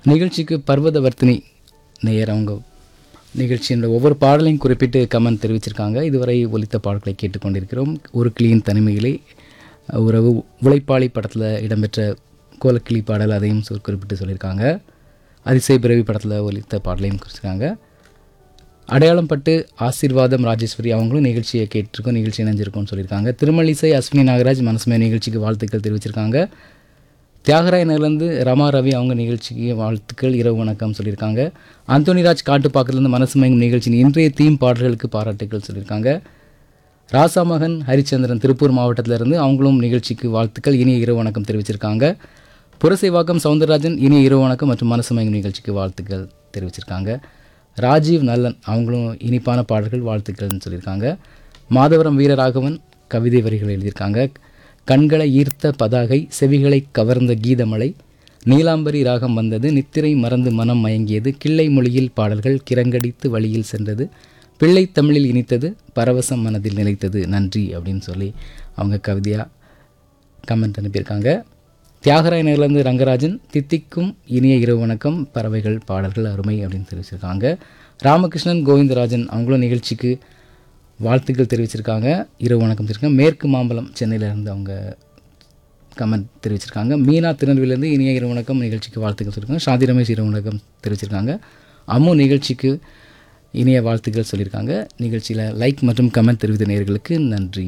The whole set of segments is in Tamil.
நிகழ்ச்சிக்கு பர்வதவர்த்தினி நேயர் அவங்க நிகழ்ச்சியின் ஒவ்வொரு பாடலையும் குறிப்பிட்டு கமெண்ட் தெரிவிச்சிருக்காங்க இதுவரை ஒலித்த பாடல்களை கேட்டுக்கொண்டிருக்கிறோம் ஒரு கிளியின் தனிமையிலே உறவு உழைப்பாளி படத்தில் இடம்பெற்ற கோலக்கிளி பாடல் அதையும் சொல் குறிப்பிட்டு சொல்லியிருக்காங்க அதிசய பிறவி படத்தில் ஒலித்த பாடலையும் குறிச்சிருக்காங்க அடையாளம் பட்டு ஆசீர்வாதம் ராஜேஸ்வரி அவங்களும் நிகழ்ச்சியை கேட்டிருக்கோம் நிகழ்ச்சி இணைஞ்சிருக்கோம்னு சொல்லியிருக்காங்க திருமலிசை அஸ்வினி நாகராஜ் மனசுமே நிகழ்ச்சிக்கு வாழ்த்துக்கள் தெரிவிச்சிருக்காங்க தியாகராய நகர்லேருந்து ரமா ரவி அவங்க நிகழ்ச்சிக்கு வாழ்த்துக்கள் இரவு வணக்கம் சொல்லியிருக்காங்க அந்தோனிராஜ் காட்டுப்பாக்கத்துலேருந்து மனசு மயங்கும் நிகழ்ச்சியின் இன்றைய தீம் பாடல்களுக்கு பாராட்டுக்கள் சொல்லியிருக்காங்க ராசாமகன் ஹரிச்சந்திரன் திருப்பூர் மாவட்டத்திலிருந்து அவங்களும் நிகழ்ச்சிக்கு வாழ்த்துக்கள் இனிய இரவு வணக்கம் தெரிவிச்சிருக்காங்க புரசைவாக்கம் சவுந்தரராஜன் இனிய இரவு வணக்கம் மற்றும் மனசு மயங்கும் நிகழ்ச்சிக்கு வாழ்த்துக்கள் தெரிவிச்சிருக்காங்க ராஜீவ் நல்லன் அவங்களும் இனிப்பான பாடல்கள் வாழ்த்துக்கள்னு சொல்லியிருக்காங்க மாதவரம் வீரராகவன் கவிதை வரிகள் எழுதியிருக்காங்க கண்களை ஈர்த்த பதாகை செவிகளை கவர்ந்த கீதமலை நீலாம்பரி ராகம் வந்தது நித்திரை மறந்து மனம் மயங்கியது கிள்ளை மொழியில் பாடல்கள் கிரங்கடித்து வழியில் சென்றது பிள்ளை தமிழில் இனித்தது பரவசம் மனதில் நிலைத்தது நன்றி அப்படின்னு சொல்லி அவங்க கவிதையாக கமெண்ட் அனுப்பியிருக்காங்க தியாகராய நகர்லேருந்து ரங்கராஜன் தித்திக்கும் இனிய இரவு வணக்கம் பறவைகள் பாடல்கள் அருமை அப்படின்னு தெரிவிச்சிருக்காங்க ராமகிருஷ்ணன் கோவிந்தராஜன் அவங்களும் நிகழ்ச்சிக்கு வாழ்த்துக்கள் தெரிவிச்சிருக்காங்க இரவு வணக்கம் தெரிவிச்சிருக்காங்க மேற்கு மாம்பலம் சென்னையிலேருந்து அவங்க கமெண்ட் தெரிவிச்சிருக்காங்க மீனா திருநெல்வேலியிலேருந்து இனிய இரவு வணக்கம் நிகழ்ச்சிக்கு வாழ்த்துக்கள் சொல்லியிருக்காங்க ஷாதி ரமேஷ் இரவு வணக்கம் தெரிவிச்சிருக்காங்க அம்மு நிகழ்ச்சிக்கு இனிய வாழ்த்துக்கள் சொல்லியிருக்காங்க நிகழ்ச்சியில் லைக் மற்றும் கமெண்ட் தெரிவித்த நேயர்களுக்கு நன்றி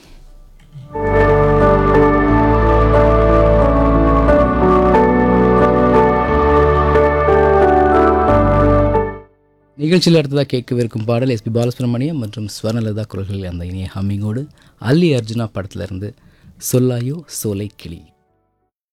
நிகழ்ச்சியில் அடுத்ததாக கேட்கவிருக்கும் பாடல் எஸ்பி பாலசுப்ரமணியம் மற்றும் ஸ்வர்ணலதா குரல்களில் அந்த இனிய ஹம்மிங்கோடு அல்லி அர்ஜுனா படத்திலிருந்து சொல்லாயோ சோலை கிளி